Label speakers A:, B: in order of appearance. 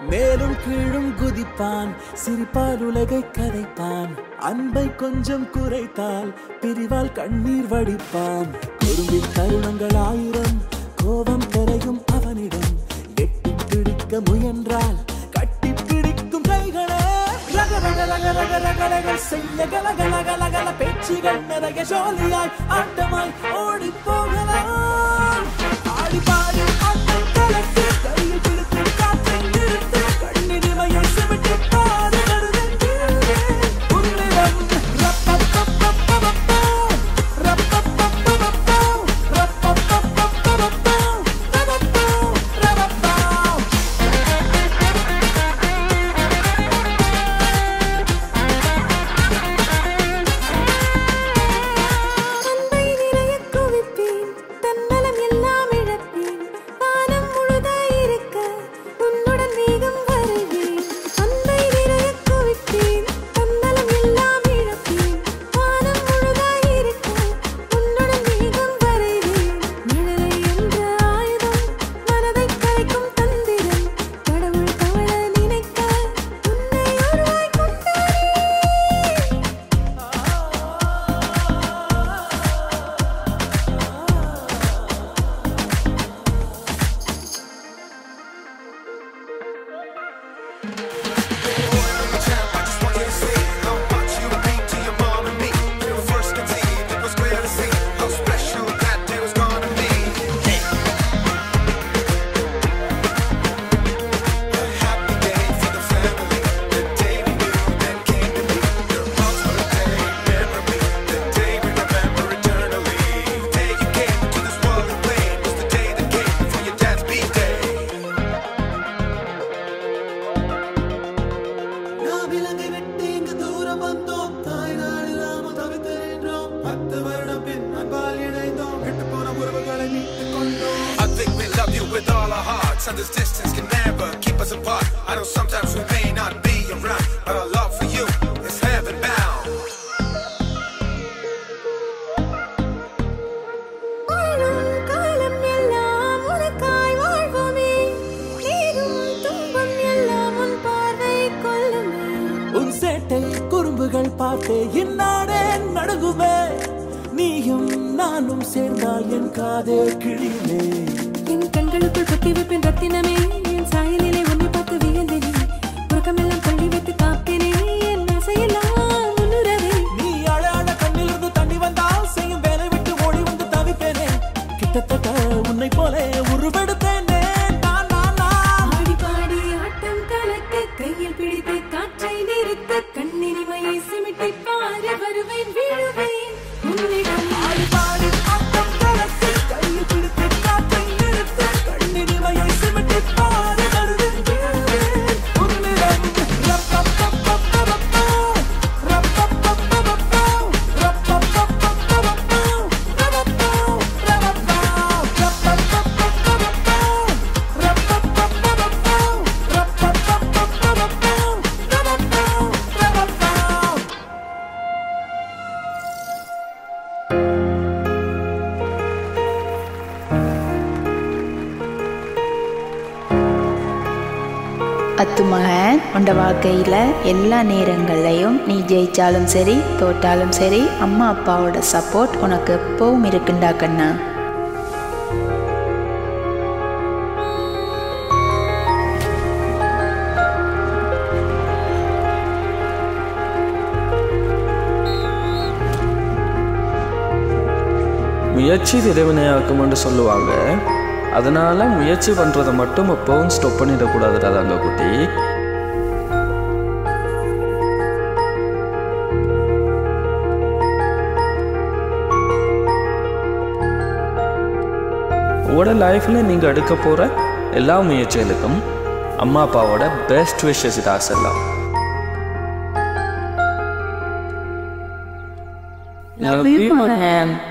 A: மேலும் கீழும் குதிப்பான் சிரிப்பால் உலகை கதைப்பான் அன்பை கொஞ்சம் குறைத்தால் பிரிவால் கண்ணீர் வடிப்பான் குறும்பின் தருணங்கள் ஆயிரம் கோபம் கரையும் அவனிடம் எட்டி பிடிக்க முயன்றால் கட்டி பிடிக்கும் கைகளே ரக ரக ரக ரக ரக ரக செய்ய கல கல கல கல பேச்சுகள் நிறைய ஜோலியாய் ஆட்டமாய் ஓடி போகலாம் ஆடி பாடி ஆட்டம் கலத்து கையில் பிடித்து காற்றை நிறுத்து கண்ணினிமையை சிமிட்டி பாடு வருதென்று உன்னிடம் ரப்பப்பப்பப்பப்பப்போ, ரப்பப்பப்பப்பப்போ, ரப்பப்பப்பப்பப்பப்போ, ரப்பப்போ, ரப்பப்போ.
B: அன்பை நிறைய குவிப்பேன் தன்னலம் எல்லாம் இழப்பேன் வானம் முழுதாயிருக்க உன்னுடன் வேகம் வருவேன் அன்பை நிறைய குவிப்பேன் தன்னலம் எல்லாம் இழப்பேன் வானம் முழுதாயிருக்க உன்னுடன் வேகம் வருவேன் நிழலை என்ற ஆயுதம் மனதை கரைக்கும் தந்திரம் கடவுள் கவல நினைக்க உன்னை உருவாய் கொண்டாரே
A: நாம் இலங்கை விட்டு இங்கு தூரம் வந்தோம் தாய்நாடு இல்லாம தவித்து நின்றோம் பத்து வருடம் பின் அன்பால் இணைந்தோம் கெட்டு போன உறவுகளை மீட்டுக் கொண்டோம்
C: I think we love you with all our hearts, and this distance can never keep us apart. I know sometimes we may not be around, but our love for you is heaven bound.
B: வாழும் காலம் எல்லாம் உனக்காய் வாழ்வோமே நீரும் துன்பம் எல்லாம் உன் பார்வை கொள்ளுமே
A: உன் சேட்டை குறும்புகள் பார்த்தே இந்நாடே நடுங்குமே நீயும் நானும் சேர்ந்தால் என் காதே கிழியுமே
B: என் கண்களுக்குள் பொத்தி வைப்பேன் ரத்தினமே என் சாயலிலே உன்னை பார்த்து வியந்தேனே உறக்கமெல்லாம் கொள்ளி வைத்து காப்பேனே என் ஆசையெல்லாம் உன்னுறவே
A: நீ அழ அழ கண்ணிலிருந்து தண்ணி வந்தால் செய்யும் வேலை விட்டு ஓடி வந்து தவிப்பேனே கிட்டத்தட்ட உன்னை போல உருவெடுத்தேனே நான் நான் நான்
B: ஆடி பாடி ஆட்டம் கலக்க கையில் பிடித்து காற்றை நிறுத்த கண்ணினிமையை சிமிட்டி பாரு வருவேன் விழுவேன் உன்னிடம்
A: ஆடி பாடி ஆட்டம் கலத்து கையில் பிடித்து காற்றை நிறுத்த கண்ணினிமையை சிமிட்டி பாடு வருவேன் உன்னிடம் ரப்பப்பப்பப்பப்பப்போ, ரப்பப்பப்பப்பப்போ, ரப்பப்பப்பப்பப்பப்போ, ரப்பப்போ, ரப்பப்போ, ரப்பப்பப்பப்பப்பப்போ, ரப்பப்பப்பப்பப்பப்போ, ரப்பப்பப்பப்பப்பப்போ, ரப்பப்போ, ரப்பப்போ.
D: அத்துமகன் உண்ட வாழ்க்கையில் எல்லா நேரங்கள்லையும் நீ ஜெயிச்சாலும் சரி தோற்றாலும் சரி அம்மா அப்பாவோட சப்போர்ட் உனக்கு எப்பவும் இருக்குண்டா கண்ணா
E: முயற்சி இறைவனையாக்கும்னு சொல்லுவாங்க அதனால முயற்சி பண்றதை மட்டும் எப்பவும் ஸ்டாப் பண்ணிடக்கூடாதுடா தங்க குட்டி உங்களோட லைஃப்பில் நீங்கள் எடுக்க போகிற எல்லா முயற்சிகளுக்கும் அம்மா அப்பாவோட பெஸ்ட் விஷஸ் ஆசைலாம்
D: Love you, மகன்